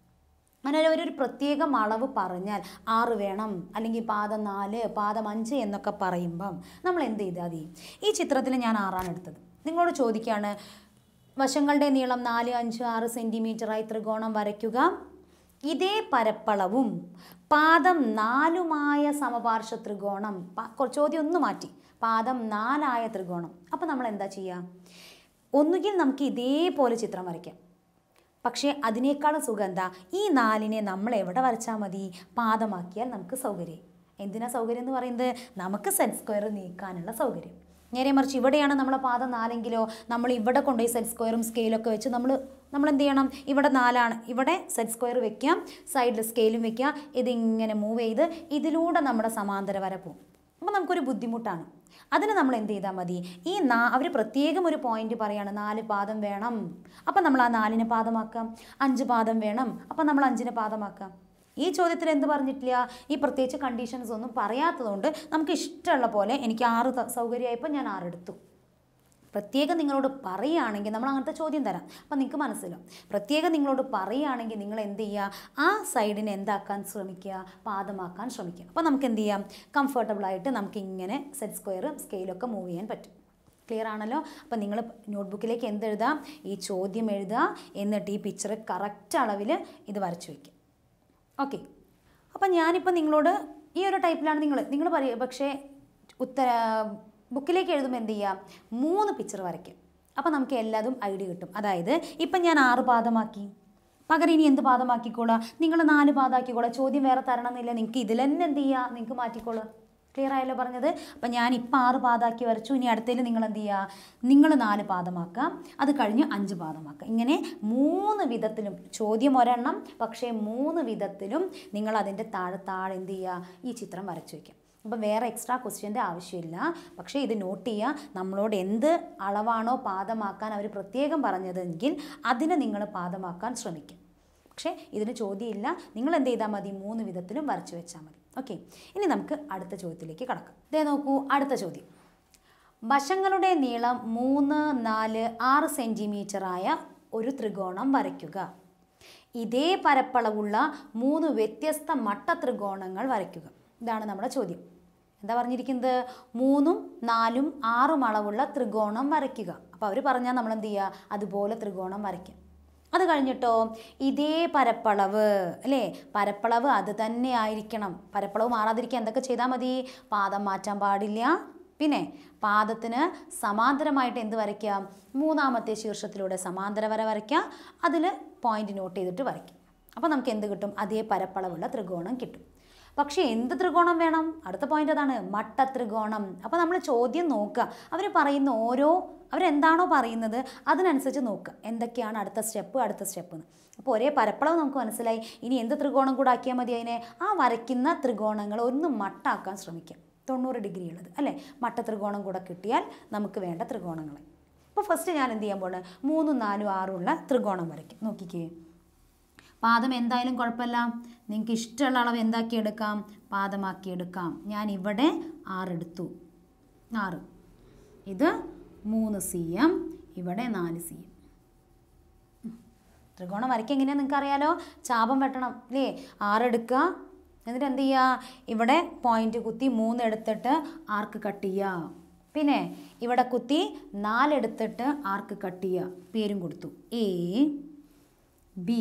അങ്ങനെ ഒരു പ്രത്യേകം അളവ് പറഞ്ഞാൽ ആറ് വേണം അല്ലെങ്കിൽ പാദം നാല് പാദം അഞ്ച് എന്നൊക്കെ പറയുമ്പം നമ്മൾ എന്ത് ചെയ്താൽ മതി ഈ ചിത്രത്തിൽ ഞാൻ ആറാണ് എടുത്തത് നിങ്ങളോട് ചോദിക്കുകയാണ് വശങ്ങളുടെ നീളം നാല് അഞ്ച് ആറ് സെൻറ്റിമീറ്ററായി ത്രികോണം വരയ്ക്കുക ഇതേ പരപ്പളവും പാദം നാലുമായ സമപാർശ്വ ത്രികോണം പ- കൊ- ചോദ്യം ഒന്ന് മാറ്റി പാദം നാലായ ത്രികോണം അപ്പോൾ നമ്മൾ എന്താ ചെയ്യുക ഒന്നുകിൽ നമുക്ക് ഇതേപോലെ ചിത്രം വരയ്ക്കാം പക്ഷേ അതിനേക്കാളും സുഖം എന്താ ഈ നാലിനെ നമ്മൾ എവിടെ വരച്ചാൽ മതി പാദമാക്കിയാൽ നമുക്ക് സൗകര്യം എന്തിനാ സൗകര്യം എന്ന് പറയുന്നത് നമുക്ക് സെറ്റ് സ്ക്വയർ നീക്കാനുള്ള സൗകര്യം നേരെ മറിച്ച് ഇവിടെയാണ് നമ്മളെ പാദം നാലെങ്കിലോ നമ്മൾ ഇവിടെ കൊണ്ടുപോയി സെറ്റ് സ്ക്വയറും സ്കെയിലൊക്കെ വെച്ച് നമ്മൾ നമ്മൾ എന്ത് ചെയ്യണം ഇവിടെ നാലാണ് ഇവിടെ സെറ്റ് സ്ക്വയർ വെക്കാം സൈഡിൽ സ്കെയിലും വെക്കാം ഇതിങ്ങനെ മൂവ് ചെയ്ത് ഇതിലൂടെ നമ്മുടെ സമാന്തര വര പോകും അപ്പോൾ നമുക്കൊരു ബുദ്ധിമുട്ടാണ് അതിന് നമ്മൾ എന്ത് ചെയ്താൽ മതി ഈ നാ അവർ പ്രത്യേകം ഒരു പോയിന്റ് പറയാണ് നാല് പാദം വേണം അപ്പം നമ്മൾ ആ നാലിന് പാദമാക്കാം അഞ്ച് പാദം വേണം അപ്പം നമ്മൾ അഞ്ചിന് പാദമാക്കാം ഈ ചോദ്യത്തിൽ എന്ത് പറഞ്ഞിട്ടില്ല ഈ പ്രത്യേകിച്ച് കണ്ടീഷൻസ് ഒന്നും പറയാത്തതുകൊണ്ട് നമുക്ക് ഇഷ്ടമുള്ള പോലെ എനിക്ക് ആറ് ത- സൗകര്യമായപ്പോൾ ഞാൻ ആറെടുത്തു പ്രത്യേകം നിങ്ങളോട് പറയുകയാണെങ്കിൽ നമ്മൾ അങ്ങനത്തെ ചോദ്യം തരാം അപ്പം നിങ്ങൾക്ക് മനസ്സിലാവും പ്രത്യേകം നിങ്ങളോട് പറയുകയാണെങ്കിൽ നിങ്ങൾ എന്ത് ചെയ്യുക ആ സൈഡിനെ എന്താക്കാൻ ശ്രമിക്കുക പാദമാക്കാൻ ശ്രമിക്കുക അപ്പോൾ നമുക്ക് എന്ത് ചെയ്യാം കംഫർട്ടബിളായിട്ട് നമുക്ക് ഇങ്ങനെ സെറ്റ് സ്ക്വയർ സ്കെയിലൊക്കെ മൂവ് ചെയ്യാൻ പറ്റും ക്ലിയർ ആണല്ലോ അപ്പം നിങ്ങൾ നോട്ട്ബുക്കിലേക്ക് എന്തെഴുതാം ഈ ചോദ്യം എഴുതുക എന്നിട്ട് ഈ പിക്ചർ കറക്റ്റ് അളവിൽ ഇത് വരച്ചു വയ്ക്കുക ഓക്കെ അപ്പം ഞാനിപ്പോൾ നിങ്ങളോട് ഈ ഒരു ടൈപ്പിലാണ് നിങ്ങൾ നിങ്ങൾ പറയുക പക്ഷേ ഉത്തര ബുക്കിലേക്ക് എഴുതുമ്പോൾ എന്ത് ചെയ്യാം മൂന്ന് പിക്ചർ വരയ്ക്കും അപ്പോൾ നമുക്ക് എല്ലാതും ഐഡിയ കിട്ടും അതായത് ഇപ്പം ഞാൻ ആറ് പാദമാക്കി പകരം ഇനി എന്ത് പാദമാക്കിക്കോളാം നിങ്ങൾ നാല് പാദമാക്കിക്കോളാം ചോദ്യം വേറെ തരണമെന്നില്ല നിങ്ങൾക്ക് ഇതിൽ തന്നെ എന്ത് ചെയ്യുക നിങ്ങൾക്ക് മാറ്റിക്കോളാം ക്ലിയർ ആയല്ലോ പറഞ്ഞത് അപ്പം ഞാൻ ഇപ്പം ആറ് പാദമാക്കി വരച്ചു ഇനി അടുത്തതിൽ നിങ്ങൾ എന്ത് ചെയ്യുക നിങ്ങൾ നാല് പാദമാക്കാം അത് കഴിഞ്ഞ് അഞ്ച് പാദമാക്കാം ഇങ്ങനെ മൂന്ന് വിധത്തിലും ചോദ്യം ഒരെണ്ണം പക്ഷേ മൂന്ന് വിധത്തിലും നിങ്ങൾ അതിൻ്റെ താഴെ താഴെ എന്ത് ചെയ്യുക ഈ ചിത്രം വരച്ചു വയ്ക്കാം അപ്പം വേറെ എക്സ്ട്രാ ക്വസ്റ്റ്യൻ്റെ ആവശ്യമില്ല പക്ഷേ ഇത് നോട്ട് ചെയ്യുക നമ്മളോട് എന്ത് അളവാണോ പാദമാക്കാൻ അവർ പ്രത്യേകം പറഞ്ഞതെങ്കിൽ അതിനെ നിങ്ങൾ പാദമാക്കാൻ ശ്രമിക്കും പക്ഷേ ഇതിന് ചോദ്യമില്ല നിങ്ങൾ എന്ത് ചെയ്താൽ മതി മൂന്ന് വിധത്തിലും വരച്ചു വെച്ചാൽ മതി ഓക്കെ ഇനി നമുക്ക് അടുത്ത ചോദ്യത്തിലേക്ക് കടക്കാം ഇതേ നോക്കൂ അടുത്ത ചോദ്യം വശങ്ങളുടെ നീളം മൂന്ന് നാല് ആറ് സെൻറ്റിമീറ്ററായ ഒരു ത്രികോണം വരയ്ക്കുക ഇതേ പരപ്പളവുള്ള മൂന്ന് വ്യത്യസ്ത മട്ട ത്രികോണങ്ങൾ വരയ്ക്കുക ഇതാണ് നമ്മുടെ ചോദ്യം എന്താ പറഞ്ഞിരിക്കുന്നത് മൂന്നും നാലും ആറും അളവുള്ള ത്രികോണം വരയ്ക്കുക അപ്പോൾ അവർ പറഞ്ഞാൽ നമ്മൾ എന്ത് ചെയ്യുക അതുപോലെ ത്രികോണം വരയ്ക്കാം അത് കഴിഞ്ഞിട്ടോ ഇതേ പരപ്പളവ് അല്ലേ പരപ്പളവ് അത് തന്നെ ആയിരിക്കണം പരപ്പളവ് മാറാതിരിക്കാൻ എന്തൊക്കെ ചെയ്താൽ മതി പാദം മാറ്റാൻ പാടില്ല പിന്നെ പാദത്തിന് സമാന്തരമായിട്ട് എന്ത് വരയ്ക്കാം മൂന്നാമത്തെ ശീർഷത്തിലൂടെ സമാന്തര വര വരയ്ക്കാം അതിൽ പോയിന്റ് നോട്ട് ചെയ്തിട്ട് വരയ്ക്കാം അപ്പോൾ നമുക്ക് എന്ത് കിട്ടും അതേ പരപ്പളവുള്ള ത്രികോണം കിട്ടും പക്ഷേ എന്ത് ത്രികോണം വേണം അടുത്ത പോയിന്റ് അതാണ് മട്ട ത്രികോണം അപ്പോൾ നമ്മൾ ചോദ്യം നോക്കുക അവർ പറയുന്ന ഓരോ അവരെന്താണോ പറയുന്നത് അതിനനുസരിച്ച് നോക്കുക എന്തൊക്കെയാണ് അടുത്ത സ്റ്റെപ്പ് അടുത്ത സ്റ്റെപ്പ് എന്ന് അപ്പോൾ ഒരേ പരപ്പളവ് നമുക്ക് മനസ്സിലായി ഇനി എന്ത് ത്രികോണം കൂടെ ആക്കിയാൽ മതി അതിനെ ആ വരയ്ക്കുന്ന ത്രികോണങ്ങൾ ഒന്ന് മട്ടാക്കാൻ ശ്രമിക്കാം തൊണ്ണൂറ് ഡിഗ്രി ഉള്ളത് അല്ലേ മട്ട ത്രികോണം കൂടെ കിട്ടിയാൽ നമുക്ക് വേണ്ട ത്രികോണങ്ങളെ അപ്പോൾ ഫസ്റ്റ് ഞാൻ എന്ത് ചെയ്യാൻ പോകുന്നത് മൂന്നും നാലും ആറുള്ള ത്രികോണം വരയ്ക്കും നോക്കിക്കേ പാദം എന്തായാലും കുഴപ്പമില്ല നിങ്ങൾക്ക് ഇഷ്ടമുള്ള അളവ് എന്താക്കി എടുക്കാം പാദമാക്കി എടുക്കാം ഞാൻ ഇവിടെ ആറെടുത്തു ആറ് ഇത് മൂന്ന് സി എം ഇവിടെ നാല് സി എം ത്രികോണം വരയ്ക്കുക എങ്ങനെയാണെന്ന് നിങ്ങൾക്ക് അറിയാലോ ചാപം വെട്ടണം അല്ലേ ആറെടുക്കുക എന്നിട്ട് എന്ത് ചെയ്യുക ഇവിടെ പോയിന്റ് കുത്തി മൂന്ന് എടുത്തിട്ട് ആർക്ക് കട്ട് ചെയ്യുക പിന്നെ ഇവിടെ കുത്തി നാലെടുത്തിട്ട് ആർക്ക് കട്ട് ചെയ്യുക പേരും കൊടുത്തു എ ബി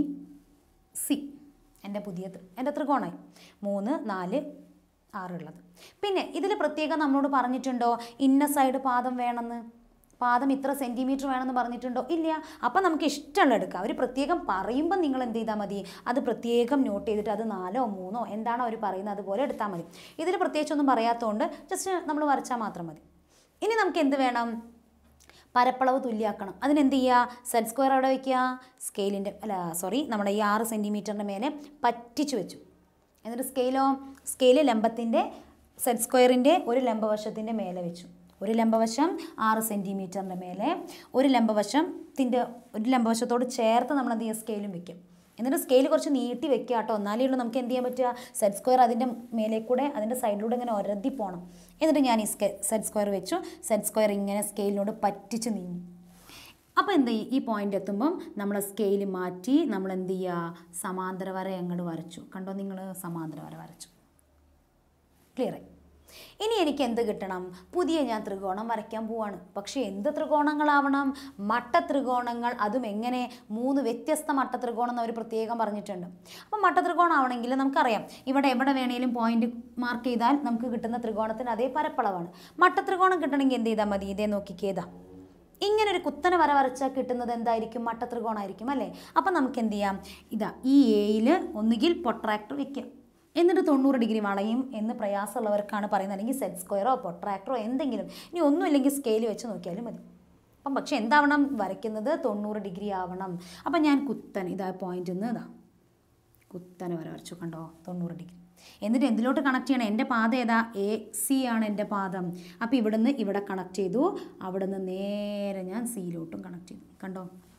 സി എൻ്റെ പുതിയ ത്രി- എൻ്റെ ത്രികോണമായി മൂന്ന് നാല് ആറുള്ളത് പിന്നെ ഇതിൽ പ്രത്യേകം നമ്മളോട് പറഞ്ഞിട്ടുണ്ടോ ഇന്ന സൈഡ് പാദം വേണമെന്ന് പാദം ഇത്ര സെൻറ്റിമീറ്റർ വേണമെന്ന് പറഞ്ഞിട്ടുണ്ടോ ഇല്ല അപ്പം നമുക്ക് ഇഷ്ടമുള്ള എടുക്കാം അവർ പ്രത്യേകം പറയുമ്പോൾ നിങ്ങൾ എന്ത് ചെയ്താൽ മതി അത് പ്രത്യേകം നോട്ട് ചെയ്തിട്ട് അത് നാലോ മൂന്നോ എന്താണോ അവർ പറയുന്നത് അതുപോലെ എടുത്താൽ മതി ഇതിൽ പ്രത്യേകിച്ചൊന്നും പറയാത്തതുകൊണ്ട് ജസ്റ്റ് നമ്മൾ വരച്ചാൽ മാത്രം മതി ഇനി നമുക്ക് എന്ത് വേണം പരപ്പളവ് തുല്യാക്കണം അതിനെന്ത് ചെയ്യുക സെറ്റ് സ്ക്വയർ അവിടെ വയ്ക്കുക സ്കെയിലിൻ്റെ അല്ല സോറി നമ്മുടെ ഈ ആറ് സെൻറ്റിമീറ്ററിൻ്റെ മേലെ പറ്റിച്ചു വെച്ചു എന്നിട്ട് സ്കെയിലോ സ്കെയിൽ ലംബത്തിൻ്റെ സെറ്റ് സ്ക്വയറിൻ്റെ ഒരു ലംബവശത്തിൻ്റെ മേലെ വെച്ചു ഒരു ലംബവശം ആറ് സെൻറ്റിമീറ്ററിൻ്റെ മേലെ ഒരു ലംബവശത്തിൻ്റെ ഒരു ലംബവശത്തോട് ചേർത്ത് നമ്മൾ എന്ത് ചെയ്യുക സ്കെയിലും വെക്കും എന്നിട്ട് സ്കെയിൽ കുറച്ച് നീട്ടി വെക്കുക കേട്ടോ എന്നാലേ ഉള്ളൂ നമുക്ക് എന്ത് ചെയ്യാൻ പറ്റുക സെറ്റ് സ്ക്വയർ അതിൻ്റെ മേലെ കൂടെ അതിൻ്റെ സൈഡിലൂടെ ഇങ്ങനെ ഒരതി പോകണം എന്നിട്ട് ഞാൻ ഈ സ്കെ സെറ്റ് സ്ക്വയർ വെച്ചു സെറ്റ് സ്ക്വയർ ഇങ്ങനെ സ്കെയിലിനോട് പറ്റിച്ച് നീങ്ങി അപ്പോൾ എന്ത് ചെയ്യും ഈ പോയിന്റ് എത്തുമ്പം നമ്മൾ സ്കെയിൽ മാറ്റി നമ്മൾ എന്ത് ചെയ്യുക സമാന്തര വര അങ്ങോട്ട് വരച്ചു കണ്ടോ നിങ്ങൾ സമാന്തര വര വരച്ചു ക്ലിയറായി ഇനി എനിക്ക് എന്ത് കിട്ടണം പുതിയ ഞാൻ ത്രികോണം വരയ്ക്കാൻ പോവാണ് പക്ഷേ എന്ത് ത്രികോണങ്ങളാവണം മട്ട ത്രികോണങ്ങൾ അതും എങ്ങനെ മൂന്ന് വ്യത്യസ്ത മട്ട ത്രികോണം എന്ന് അവർ പ്രത്യേകം പറഞ്ഞിട്ടുണ്ട് അപ്പം മട്ട ത്രികോണം ആവണമെങ്കിൽ നമുക്കറിയാം ഇവിടെ എവിടെ വേണേലും പോയിന്റ് മാർക്ക് ചെയ്താൽ നമുക്ക് കിട്ടുന്ന ത്രികോണത്തിന് അതേ പരപ്പളവാണ് മട്ട ത്രികോണം കിട്ടണമെങ്കിൽ എന്ത് ചെയ്താൽ മതി ഇതേ നോക്കിക്കേതാ ഇങ്ങനെ ഒരു കുത്തനെ വര വരച്ചാൽ കിട്ടുന്നത് എന്തായിരിക്കും മട്ട ത്രികോണമായിരിക്കും അല്ലേ അപ്പം നമുക്ക് എന്ത് ചെയ്യാം ഇതാ ഈ എയിൽ ഒന്നുകിൽ പൊട്രാക്ടർ വെക്കാം എന്നിട്ട് തൊണ്ണൂറ് ഡിഗ്രി വളയും എന്ന് പ്രയാസമുള്ളവർക്കാണ് പറയുന്നത് അല്ലെങ്കിൽ സെറ്റ് സ്ക്വയറോ പൊട്രാക്ടറോ എന്തെങ്കിലും ഇനി ഒന്നുമില്ലെങ്കിൽ സ്കെയിൽ വെച്ച് നോക്കിയാലും മതി അപ്പം പക്ഷെ എന്താവണം വരയ്ക്കുന്നത് തൊണ്ണൂറ് ഡിഗ്രി ആവണം അപ്പം ഞാൻ കുത്തൻ ഇതാ പോയിന്റ് നിന്ന് ഇതാ കുത്തനെ വര വരച്ചു കണ്ടോ തൊണ്ണൂറ് ഡിഗ്രി എന്നിട്ട് എന്തിലോട്ട് കണക്ട് ചെയ്യണം എൻ്റെ പാത ഏതാ എ സി ആണ് എൻ്റെ പാദം അപ്പോൾ ഇവിടുന്ന് ഇവിടെ കണക്ട് ചെയ്തു അവിടുന്ന് നേരെ ഞാൻ സിയിലോട്ടും കണക്ട് ചെയ്തു കണ്ടോ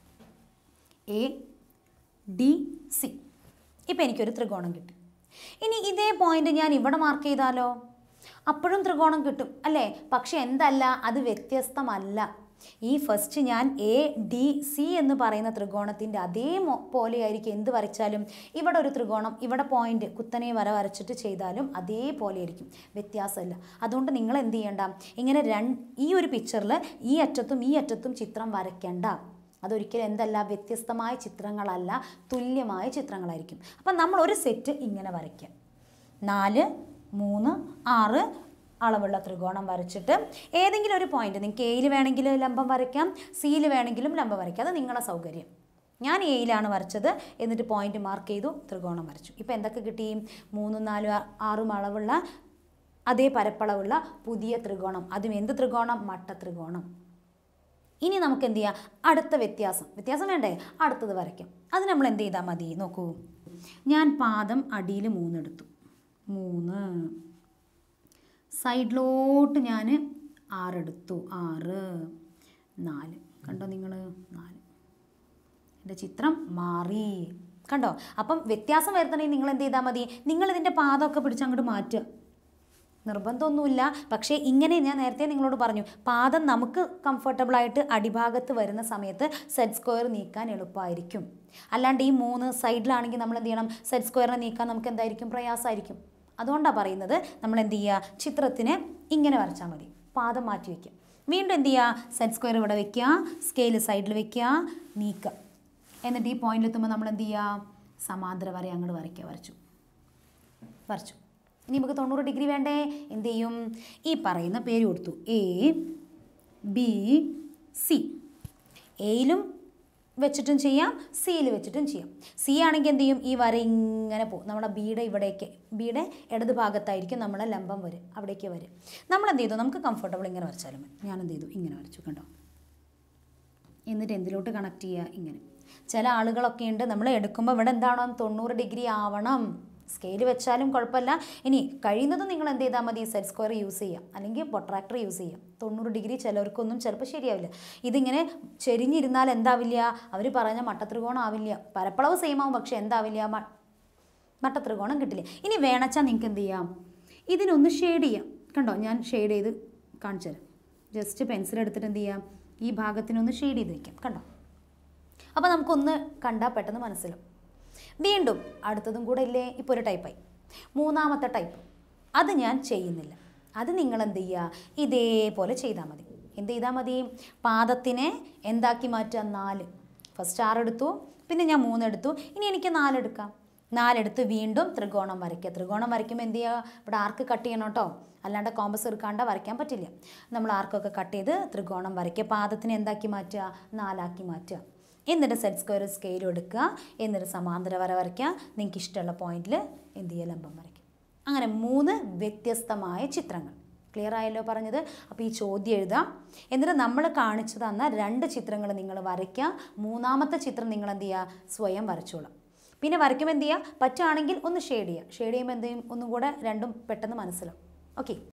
എ ഡി സി ഇപ്പം എനിക്കൊരു ത്രികോണം കിട്ടി ഇനി ഇതേ പോയിന്റ് ഞാൻ ഇവിടെ മാർക്ക് ചെയ്താലോ അപ്പോഴും ത്രികോണം കിട്ടും അല്ലേ പക്ഷെ എന്തല്ല അത് വ്യത്യസ്തമല്ല ഈ ഫസ്റ്റ് ഞാൻ എ ഡി സി എന്ന് പറയുന്ന ത്രികോണത്തിൻ്റെ അതേ മോ- പോലെയായിരിക്കും എന്ത് വരച്ചാലും ഇവിടെ ഒരു ത്രികോണം ഇവിടെ പോയിന്റ് കുത്തനെ വര വരച്ചിട്ട് ചെയ്താലും അതേപോലെ ആയിരിക്കും വ്യത്യാസമില്ല അതുകൊണ്ട് നിങ്ങൾ എന്ത് ചെയ്യണ്ട ഇങ്ങനെ രണ്ട് ഈ ഒരു പിക്ചറിൽ ഈ അറ്റത്തും ഈ അറ്റത്തും ചിത്രം വരയ്ക്കണ്ട അതൊരിക്കലും എന്തല്ല വ്യത്യസ്തമായ ചിത്രങ്ങളല്ല തുല്യമായ ചിത്രങ്ങളായിരിക്കും അപ്പം നമ്മൾ ഒരു സെറ്റ് ഇങ്ങനെ വരയ്ക്കാം നാല് മൂന്ന് ആറ് അളവുള്ള ത്രികോണം വരച്ചിട്ട് ഏതെങ്കിലും ഒരു പോയിന്റ് നിങ്ങൾക്ക് എയിൽ വേണമെങ്കിൽ ലംബം വരയ്ക്കാം സിയിൽ വേണമെങ്കിലും ലംബം വരയ്ക്കാം അത് നിങ്ങളുടെ സൗകര്യം ഞാൻ എയിലാണ് വരച്ചത് എന്നിട്ട് പോയിന്റ് മാർക്ക് ചെയ്തു ത്രികോണം വരച്ചു ഇപ്പോൾ എന്തൊക്കെ കിട്ടി മൂന്നും നാലും ആ- ആറും അളവുള്ള അതേ പരപ്പളവുള്ള പുതിയ ത്രികോണം അതും എന്ത് ത്രികോണം മട്ട ത്രികോണം ഇനി നമുക്ക് എന്ത് ചെയ്യാം അടുത്ത വ്യത്യാസം വ്യത്യാസം വേണ്ടേ അടുത്തത് വരയ്ക്കാം അത് നമ്മൾ എന്ത് ചെയ്താൽ മതി നോക്കൂ ഞാൻ പാദം അടിയിൽ മൂന്നെടുത്തു മൂന്ന് സൈഡിലോട്ട് ഞാൻ ആറെടുത്തു ആറ് നാല് കണ്ടോ നിങ്ങൾ നാല് എൻ്റെ ചിത്രം മാറി കണ്ടോ അപ്പം വ്യത്യാസം വരുത്തണമെങ്കിൽ നിങ്ങൾ എന്ത് ചെയ്താൽ മതി നിങ്ങൾ ഇതിൻ്റെ പാദമൊക്കെ പിടിച്ച് അങ്ങോട്ട് മാറ്റുക നിർബന്ധമൊന്നുമില്ല പക്ഷേ ഇങ്ങനെ ഞാൻ നേരത്തെ നിങ്ങളോട് പറഞ്ഞു പാദം നമുക്ക് കംഫർട്ടബിളായിട്ട് അടിഭാഗത്ത് വരുന്ന സമയത്ത് സെറ്റ് സ്ക്വയർ നീക്കാൻ എളുപ്പമായിരിക്കും അല്ലാണ്ട് ഈ മൂന്ന് സൈഡിലാണെങ്കിൽ നമ്മൾ എന്ത് ചെയ്യണം സെറ്റ് സ്ക്വയറിനെ നീക്കാൻ നമുക്ക് എന്തായിരിക്കും പ്രയാസമായിരിക്കും അതുകൊണ്ടാണ് പറയുന്നത് നമ്മൾ എന്ത് ചെയ്യുക ചിത്രത്തിന് ഇങ്ങനെ വരച്ചാൽ മതി പാദം മാറ്റി വയ്ക്കുക വീണ്ടും എന്ത് ചെയ്യുക സെറ്റ് സ്ക്വയർ ഇവിടെ വെക്കുക സ്കെയിൽ സൈഡിൽ വെക്കുക നീക്കുക എന്നിട്ട് ഈ പോയിന്റിൽ എത്തുമ്പോൾ നമ്മൾ എന്ത് ചെയ്യുക സമാന്തര വര അങ്ങോട്ട് വരയ്ക്കുക വരച്ചു വരച്ചു ഇനി നമുക്ക് തൊണ്ണൂറ് ഡിഗ്രി വേണ്ടേ എന്ത് ചെയ്യും ഈ പറയുന്ന പേര് കൊടുത്തു എ ബി സി എയിലും വെച്ചിട്ടും ചെയ്യാം സിയിൽ വെച്ചിട്ടും ചെയ്യാം സി ആണെങ്കിൽ എന്ത് ചെയ്യും ഈ വര ഇങ്ങനെ പോകും നമ്മുടെ ബിയുടെ ഇവിടേക്ക് ബിയുടെ ഇടത് ഭാഗത്തായിരിക്കും നമ്മളെ ലംബം വരും അവിടേക്ക് വരും നമ്മൾ എന്ത് ചെയ്തു നമുക്ക് കംഫർട്ടബിൾ ഇങ്ങനെ വരച്ചാലും മതി ഞാൻ എന്ത് ചെയ്തു ഇങ്ങനെ വരച്ചു കണ്ടോ എന്നിട്ട് എന്തിലോട്ട് കണക്ട് ചെയ്യുക ഇങ്ങനെ ചില ആളുകളൊക്കെ ഉണ്ട് നമ്മൾ എടുക്കുമ്പോൾ ഇവിടെ എന്താണോ തൊണ്ണൂറ് ഡിഗ്രി ആവണം സ്കെയിൽ വെച്ചാലും കുഴപ്പമില്ല ഇനി കഴിയുന്നതും നിങ്ങൾ എന്ത് ചെയ്താൽ മതി സെറ്റ് സ്ക്വയർ യൂസ് ചെയ്യാം അല്ലെങ്കിൽ പൊട്രാക്ടർ യൂസ് ചെയ്യാം തൊണ്ണൂറ് ഡിഗ്രി ചിലർക്കൊന്നും ചിലപ്പോൾ ശരിയാവില്ല ഇതിങ്ങനെ ചെരിഞ്ഞിരുന്നാൽ എന്താവില്ല അവർ പറഞ്ഞ മട്ടത്രികോണം ആവില്ല പരപ്പളവ് സെയിം ആവും പക്ഷെ എന്താവില്ല മ- മട്ടത്രികോണം കിട്ടില്ല ഇനി വേണച്ചാൽ നിങ്ങൾക്ക് എന്ത് ചെയ്യാം ഇതിനൊന്ന് ഷെയ്ഡ് ചെയ്യാം കണ്ടോ ഞാൻ ഷെയ്ഡ് ചെയ്ത് കാണിച്ചു തരാം ജസ്റ്റ് പെൻസിൽ എടുത്തിട്ട് എന്ത് ചെയ്യാം ഈ ഭാഗത്തിനൊന്ന് ഷെയ്ഡ് ചെയ്ത് വെക്കാം കണ്ടോ അപ്പോൾ നമുക്കൊന്ന് കണ്ടാൽ പെട്ടെന്ന് മനസ്സിലാവും വീണ്ടും അടുത്തതും കൂടെ ഇല്ലേ ഇപ്പോൾ ഒരു ടൈപ്പായി മൂന്നാമത്തെ ടൈപ്പ് അത് ഞാൻ ചെയ്യുന്നില്ല അത് നിങ്ങൾ എന്ത് ചെയ്യുക ഇതേപോലെ ചെയ്താൽ മതി എന്ത് ചെയ്താൽ മതി പാദത്തിനെ എന്താക്കി മാറ്റുക നാല് ഫസ്റ്റ് ആറെടുത്തു പിന്നെ ഞാൻ മൂന്നെടുത്തു ഇനി എനിക്ക് നാലെടുക്കാം നാലെടുത്ത് വീണ്ടും ത്രികോണം വരയ്ക്കുക ത്രികോണം വരയ്ക്കുമ്പോൾ എന്ത് ചെയ്യുക ഇവിടെ ആർക്ക് കട്ട് ചെയ്യണം കേട്ടോ അല്ലാണ്ട് കോമ്പസ് എടുക്കാണ്ട് വരയ്ക്കാൻ പറ്റില്ല നമ്മൾ ആർക്കൊക്കെ കട്ട് ചെയ്ത് ത്രികോണം വരയ്ക്കുക പാദത്തിനെ എന്താക്കി മാറ്റുക നാലാക്കി മാറ്റുക എന്നിട്ട് സെറ്റ് സ്ക്വയർ സ്കെയിൽ എടുക്കുക എന്നിട്ട് സമാന്തര വര വരയ്ക്കുക നിങ്ങൾക്ക് ഇഷ്ടമുള്ള പോയിന്റിൽ എന്ത് ചെയ്യുക ലംബം വരയ്ക്കുക അങ്ങനെ മൂന്ന് വ്യത്യസ്തമായ ചിത്രങ്ങൾ ക്ലിയർ ആയല്ലോ പറഞ്ഞത് അപ്പോൾ ഈ ചോദ്യം എഴുതാം എന്നിട്ട് നമ്മൾ കാണിച്ചു തന്ന രണ്ട് ചിത്രങ്ങൾ നിങ്ങൾ വരയ്ക്കുക മൂന്നാമത്തെ ചിത്രം നിങ്ങൾ എന്ത് ചെയ്യുക സ്വയം വരച്ചോളാം പിന്നെ വരയ്ക്കുമ്പോൾ എന്ത് ചെയ്യുക പറ്റുകയാണെങ്കിൽ ഒന്ന് ഷെയ്ഡ് ചെയ്യുക ഷെയ്ഡ് ചെയ്യുമ്പോൾ എന്ത് ചെയ്യും ഒന്നും കൂടെ രണ്ടും പെട്ടെന്ന് മനസ്സിലാവും ഓക്കെ